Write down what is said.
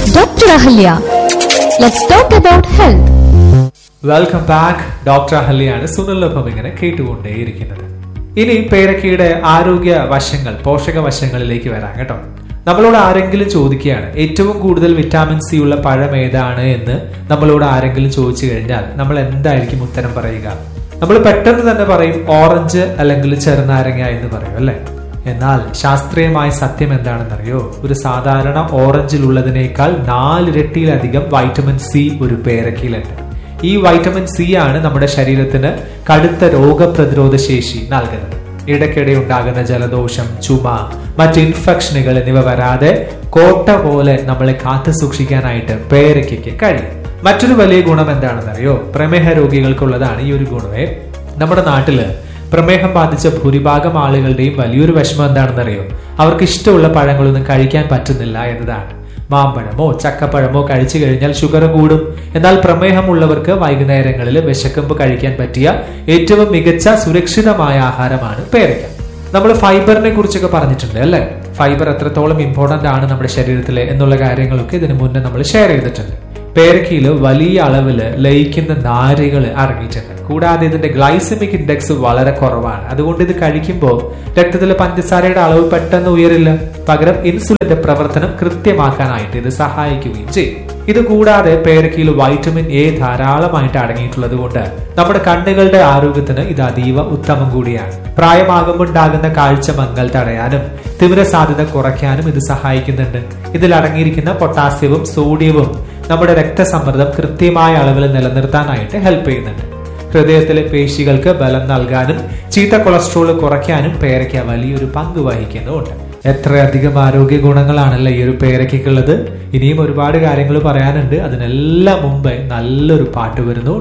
Dr. Ahalya. Let's talk about health. Welcome back doctor അഹല്യാണ് സുനിലൊപ്പം ഇങ്ങനെ കേട്ടുകൊണ്ടേയിരിക്കുന്നത് ഇനി പേരക്കയുടെ ആരോഗ്യ വശങ്ങൾ പോഷക വശങ്ങളിലേക്ക് വരാം കേട്ടോ നമ്മളോട് ആരെങ്കിലും ചോദിക്കുകയാണ് ഏറ്റവും കൂടുതൽ വിറ്റാമിൻ സി ഉള്ള പഴം ഏതാണ് എന്ന് നമ്മളോട് ആരെങ്കിലും ചോദിച്ചു കഴിഞ്ഞാൽ നമ്മൾ എന്തായിരിക്കും ഉത്തരം പറയുക നമ്മൾ പെട്ടെന്ന് തന്നെ പറയും ഓറഞ്ച് അല്ലെങ്കിൽ ചെറുനാരങ്ങ എന്ന് പറയും അല്ലേ എന്നാൽ ശാസ്ത്രീയമായ സത്യം എന്താണെന്നറിയോ ഒരു സാധാരണ ഓറഞ്ചിലുള്ളതിനേക്കാൾ നാലിരട്ടിയിലധികം വൈറ്റമിൻ സി ഒരു പേരക്കയിലുണ്ട് ഈ വൈറ്റമിൻ സി ആണ് നമ്മുടെ ശരീരത്തിന് കടുത്ത രോഗപ്രതിരോധ ശേഷി നൽകുന്നത് ഇടയ്ക്കിടെ ഉണ്ടാകുന്ന ജലദോഷം ചുമ മറ്റ് ഇൻഫെക്ഷനുകൾ എന്നിവ വരാതെ കോട്ട പോലെ നമ്മളെ കാത്തു സൂക്ഷിക്കാനായിട്ട് പേരയ്ക്ക് കഴിയും മറ്റൊരു വലിയ ഗുണം എന്താണെന്നറിയോ പ്രമേഹ രോഗികൾക്കുള്ളതാണ് ഈ ഒരു ഗുണമേ നമ്മുടെ നാട്ടില് പ്രമേഹം ബാധിച്ച ഭൂരിഭാഗം ആളുകളുടെയും വലിയൊരു വിഷമം എന്താണെന്നറിയോ അവർക്ക് ഇഷ്ടമുള്ള പഴങ്ങളൊന്നും കഴിക്കാൻ പറ്റുന്നില്ല എന്നതാണ് മാമ്പഴമോ ചക്കപ്പഴമോ കഴിച്ചു കഴിഞ്ഞാൽ ഷുഗർ കൂടും എന്നാൽ പ്രമേഹമുള്ളവർക്ക് വൈകുന്നേരങ്ങളിൽ വിശക്കുമ്പ് കഴിക്കാൻ പറ്റിയ ഏറ്റവും മികച്ച സുരക്ഷിതമായ ആഹാരമാണ് പേരയ്ക്ക നമ്മൾ ഫൈബറിനെ കുറിച്ചൊക്കെ പറഞ്ഞിട്ടുണ്ട് അല്ലെ ഫൈബർ എത്രത്തോളം ഇമ്പോർട്ടന്റ് ആണ് നമ്മുടെ ശരീരത്തിൽ എന്നുള്ള കാര്യങ്ങളൊക്കെ ഇതിനു മുന്നേ നമ്മൾ ഷെയർ ചെയ്തിട്ടുണ്ട് പേരക്കയിൽ വലിയ അളവില് ലയിക്കുന്ന നാരുകൾ അടങ്ങിയിട്ടുണ്ട് കൂടാതെ ഇതിന്റെ ഗ്ലൈസമിക് ഇൻഡെക്സ് വളരെ കുറവാണ് അതുകൊണ്ട് ഇത് കഴിക്കുമ്പോൾ രക്തത്തിലെ പഞ്ചസാരയുടെ അളവ് പെട്ടെന്ന് ഉയരില്ല പകരം ഇൻസുലിന്റെ പ്രവർത്തനം കൃത്യമാക്കാനായിട്ട് ഇത് സഹായിക്കുകയും ചെയ്യും ഇത് കൂടാതെ പേരക്കയിൽ വൈറ്റമിൻ എ ധാരാളമായിട്ട് അടങ്ങിയിട്ടുള്ളത് കൊണ്ട് നമ്മുടെ കണ്ണുകളുടെ ആരോഗ്യത്തിന് ഇത് അതീവ ഉത്തമം കൂടിയാണ് പ്രായമാകുമ്പോൾ ഉണ്ടാകുന്ന കാഴ്ച മങ്ങൽ തടയാനും തിമിര സാധ്യത കുറയ്ക്കാനും ഇത് സഹായിക്കുന്നുണ്ട് ഇതിൽ അടങ്ങിയിരിക്കുന്ന പൊട്ടാസ്യവും സോഡിയവും നമ്മുടെ രക്തസമ്മർദ്ദം കൃത്യമായ അളവിൽ നിലനിർത്താനായിട്ട് ഹെൽപ്പ് ചെയ്യുന്നുണ്ട് ഹൃദയത്തിലെ പേശികൾക്ക് ബലം നൽകാനും ചീത്ത കൊളസ്ട്രോൾ കുറയ്ക്കാനും പേരയ്ക്ക വലിയൊരു പങ്ക് വഹിക്കുന്നുമുണ്ട് എത്രയധികം ആരോഗ്യ ഗുണങ്ങളാണല്ലോ ഈ ഒരു പേരയ്ക്കുള്ളത് ഇനിയും ഒരുപാട് കാര്യങ്ങൾ പറയാനുണ്ട് അതിനെല്ലാം മുമ്പേ നല്ലൊരു പാട്ട് വരുന്നു